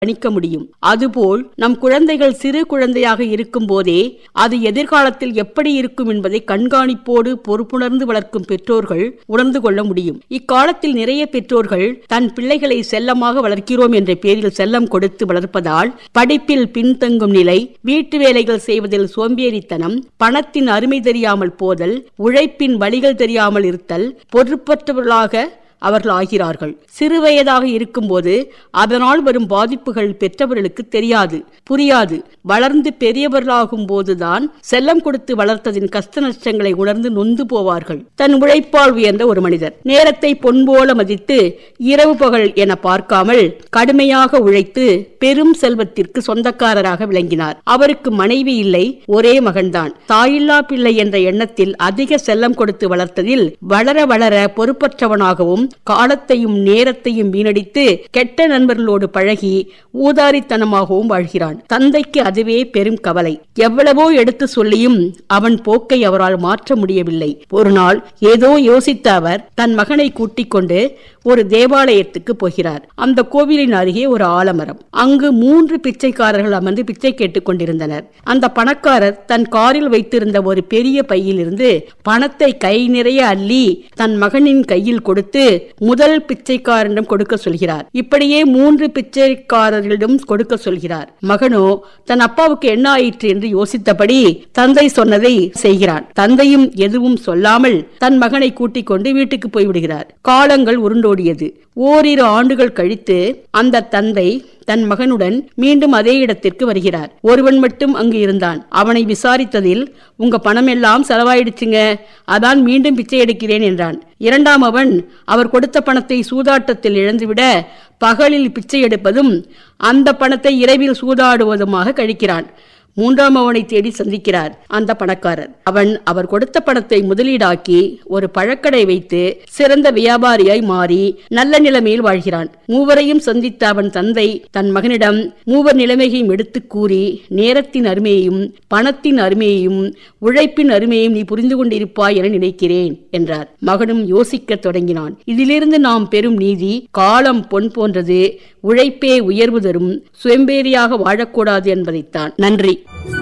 கணிக்க முடியும் அதுபோல் நம் குழந்தைகள் சிறு குழந்தையாக இருக்கும் போதே அது எதிர்காலத்தில் எப்படி இருக்கும் என்பதை கண்காணிப்போடு பொறுப்புணர்ந்து வளர்க்கும் பெற்றோர்கள் உணர்ந்து கொள்ள முடியும் இக்காலத்தில் நிறைய பெற்றோர்கள் தன் பிள்ளைகளை செல்லமாக வளர்க்கிறோம் என்ற பேரில் செல்லம் கொடுத்து வளர்ப்பதால் படிப்பில் பின்தங்கும் நிலை வீட்டு வேலைகள் செய்வதில் சோம்பேறித்தனம் பணத்தின் அருமை தெரியாமல் போதல் உழைப்பின் வழிகள் தெரியாமல் இருத்தல் பொறுப்பற்றவர்களாக அவர்கள் ஆகிறார்கள் சிறுவயதாக இருக்கும்போது அதனால் வரும் பாதிப்புகள் பெற்றவர்களுக்கு தெரியாது புரியாது வளர்ந்து பெரியவர்களாகும் போதுதான் செல்லம் கொடுத்து வளர்த்ததின் கஷ்ட நஷ்டங்களை உணர்ந்து நொந்து போவார்கள் தன் உழைப்பால் உயர்ந்த ஒரு மனிதர் நேரத்தை பொன்போல மதித்து இரவு பகல் என பார்க்காமல் கடுமையாக உழைத்து பெரும் செல்வத்திற்கு சொந்தக்காரராக விளங்கினார் அவருக்கு மனைவி இல்லை ஒரே மகன்தான் தாயில்லா பிள்ளை என்ற எண்ணத்தில் அதிக செல்லம் கொடுத்து வளர்த்ததில் வளர வளர பொறுப்பற்றவனாகவும் காலத்தையும் நேரத்தையும் வீணடித்து கெட்ட நண்பர்களோடு பழகி ஊதாரித்தனமாகவும் வாழ்கிறான் தந்தைக்கு அதுவே பெரும் கவலை எவ்வளவோ எடுத்து சொல்லியும் அவன் போக்கை அவரால் மாற்ற முடியவில்லை ஒரு நாள் ஏதோ யோசித்த அவர் தன் மகனை கூட்டிக் கொண்டு ஒரு தேவாலயத்துக்கு போகிறார் அந்த கோவிலின் அருகே ஒரு ஆலமரம் அங்கு மூன்று பிச்சைக்காரர்கள் அமர்ந்து பிச்சை கேட்டுக் கொண்டிருந்தனர் அந்த பணக்காரர் தன் காரில் வைத்திருந்த ஒரு பெரிய பையிலிருந்து பணத்தை கை நிறைய அள்ளி தன் மகனின் கையில் கொடுத்து முதல் பிச்சைக்காரனிடம் கொடுக்க சொல்கிறார் இப்படியே மூன்று பிச்சைக்காரர்களிடம் கொடுக்க சொல்கிறார் மகனோ தன் அப்பாவுக்கு என்ன ஆயிற்று என்று யோசித்தபடி தந்தை சொன்னதை செய்கிறான் தந்தையும் எதுவும் சொல்லாமல் தன் மகனை கூட்டிக் கொண்டு வீட்டுக்கு போய்விடுகிறார் காலங்கள் உருண்டோடியது ஓரிரு ஆண்டுகள் கழித்து அந்த தந்தை தன் மகனுடன் மீண்டும் அதே இடத்திற்கு வருகிறார் ஒருவன் மட்டும் அங்கு இருந்தான் அவனை விசாரித்ததில் உங்க பணம் எல்லாம் செலவாயிடுச்சுங்க அதான் மீண்டும் பிச்சை எடுக்கிறேன் என்றான் இரண்டாம் அவன் அவர் கொடுத்த பணத்தை சூதாட்டத்தில் இழந்துவிட பகலில் பிச்சை எடுப்பதும் அந்த பணத்தை இரவில் சூதாடுவதுமாக கழிக்கிறான் மூன்றாம் அவனை தேடி சந்திக்கிறார் அந்த பணக்காரர் அவன் அவர் கொடுத்த பணத்தை முதலீடாக்கி ஒரு பழக்கடை வைத்து சிறந்த வியாபாரியாய் மாறி நல்ல நிலைமையில் வாழ்கிறான் மூவரையும் சந்தித்த அவன் தந்தை தன் மகனிடம் மூவர் நிலைமையையும் எடுத்து கூறி நேரத்தின் அருமையையும் பணத்தின் அருமையையும் உழைப்பின் அருமையையும் நீ புரிந்து கொண்டிருப்பாய் என நினைக்கிறேன் என்றார் மகனும் யோசிக்கத் தொடங்கினான் இதிலிருந்து நாம் பெறும் நீதி காலம் பொன் போன்றது உழைப்பே உயர்வு தரும் சுயம்பேறியாக வாழக்கூடாது என்பதைத்தான் நன்றி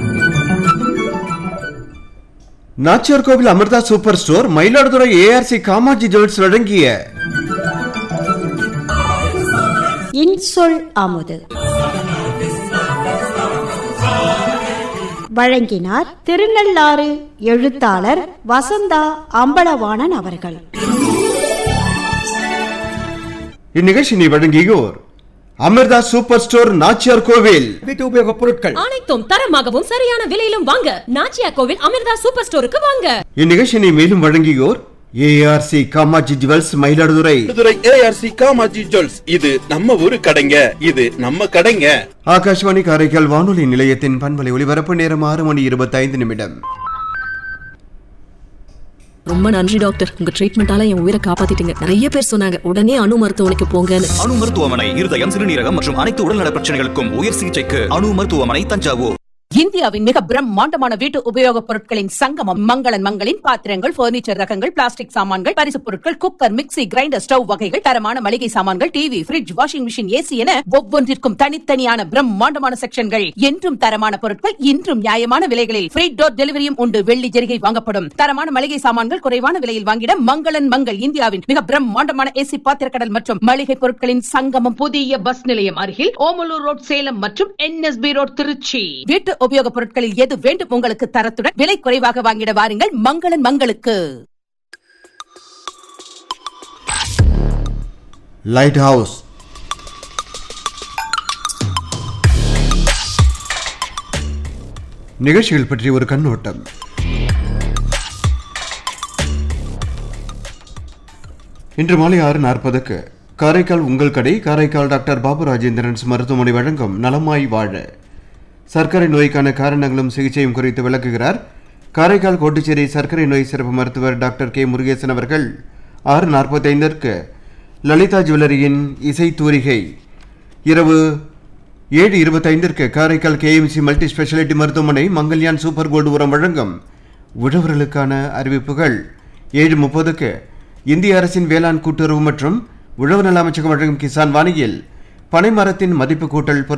Nachiyar Kovil Amirtha super store Mayiladuthurai ARC Kamaji jewels வழங்கிய இன்சொல் அமுது வழங்கினார் திருநள்ளாறு எழுத்தாளர் வசந்தா அம்பலவாணன் அவர்கள் இந்நிகழ்ச்சியை வழங்கியோர் அமிர்தா சூப்பர் ஸ்டோர் நாச்சியார் கோவில் வீட்டு உபயோகப் பொருட்கள் அனைத்தும் தரமாகவும் சரியான விலையிலும் வாங்க நாச்சியா கோவில் அமிர்தா சூப்பர் ஸ்டோருக்கு வாங்க இந்நிகழ்ச்சியை மேலும் வழங்கியோர் ARC Kamaji jewels Mayiladuthurai Madurai ARC Kamaji jewels இது நம்ம ஊரு கடைங்க இது நம்ம கடைங்க ஆகாஷ்வாணி காரைக்கால் வானொலி நிலையத்தின் பண்பலை ஒலிபரப்பு நேரம் ஆறு மணி இருபத்தைந்து நிமிடம் ரொம்ப நன்றி டாக்டர் உங்க ட்ரீட்மெண்டால என் உயிரை காப்பாத்திட்டீங்க நிறைய பேர் சொன்னாங்க உடனே அணு மருத்துவமனைக்கு போங்கன்னு அணு மருத்துவமனை இருதயம் சிறுநீரகம் மற்றும் அனைத்து உடல்நல பிரச்சனைகளுக்கும் உயர் சிகிச்சைக்கு அணு மருத்துவமனை தஞ்சாவூர் இந்தியாவின் மிக பிரம்மாண்டமான வீட்டு உபயோகப் பொருட்களின் சங்கமம் மங்களன் மங்களின் பாத்திரங்கள் பர்னிச்சர் ரகங்கள் பிளாஸ்டிக் சாமான்கள் பரிசுப் பொருட்கள் குக்கர் மிக்ஸி கிரைண்டர் ஸ்டவ் வகைகள் தரமான மளிகை சாமான்கள் TV fridge washing machine AC என ஒவ்வொன்றிற்கும் தனித்தனியான பிரம்மாண்டமான செக்ஷன்கள் என்றும் தரமான பொருட்கள் இன்றும் நியாயமான விலைகளில் ஃப்ரீ டோர் டெலிவரியும் உண்டு வெள்ளி ஜெரிகை வாங்கப்படும் தரமான மளிகை சாமான்கள் குறைவான விலையில் வாங்கிட மங்களன் மங்கள் இந்தியாவின் மிக பிரம்மாண்டமான ஏசி பாத்திரக்கடல் மற்றும் மளிகை பொருட்களின் சங்கமம் புதிய பஸ் நிலையம் அருகில் ஓமலூர் ரோட் சேலம் மற்றும் என்எஸ்பி ரோட் திருச்சி வீட்டு உபயோகப் பொருட்களில் எது வேண்டும் உங்களுக்கு தரத்துடன் விலை குறைவாக வாங்கிட வாருங்கள் மங்களன் மங்களுக்கு லைட் ஹவுஸ் நிகழ்ச்சிகள் பற்றி ஒரு கண்ணோட்டம் இன்று மாலை ஆறு நாற்பதுக்கு காரைக்கால் உங்கள் கடை காரைக்கால் டாக்டர் பாபு ராஜேந்திரன்ஸ் மருத்துவமனை வழங்கும் நலமாய் வாழ சர்க்கரை நோய்க்கான காரணங்களும் சிகிச்சையும் குறித்து விளக்குகிறார் காரைக்கால் கோட்டுச்சேரி சர்க்கரை நோய் சிறப்பு மருத்துவர் டாக்டர் கே முருகேசன் அவர்கள் ஆறு நாற்பத்தைந்திற்கு லலிதா ஜுவல்லரியின் இசை தூரிகை இரவு ஏழு இருபத்தைந்திற்கு காரைக்கால் கேஎம்சி மல்டி ஸ்பெஷாலிட்டி மருத்துவமனை மங்கல்யான் சூப்பர் கோல்டு உரம் வழங்கும் உழவர்களுக்கான அறிவிப்புகள் ஏழு முப்பதுக்கு இந்திய அரசின் வேளாண் கூட்டுறவு மற்றும் உழவு நல அமைச்சகம் வழங்கும் கிசான் வாணியில் பனைமரத்தின் மதிப்பு கூட்டல்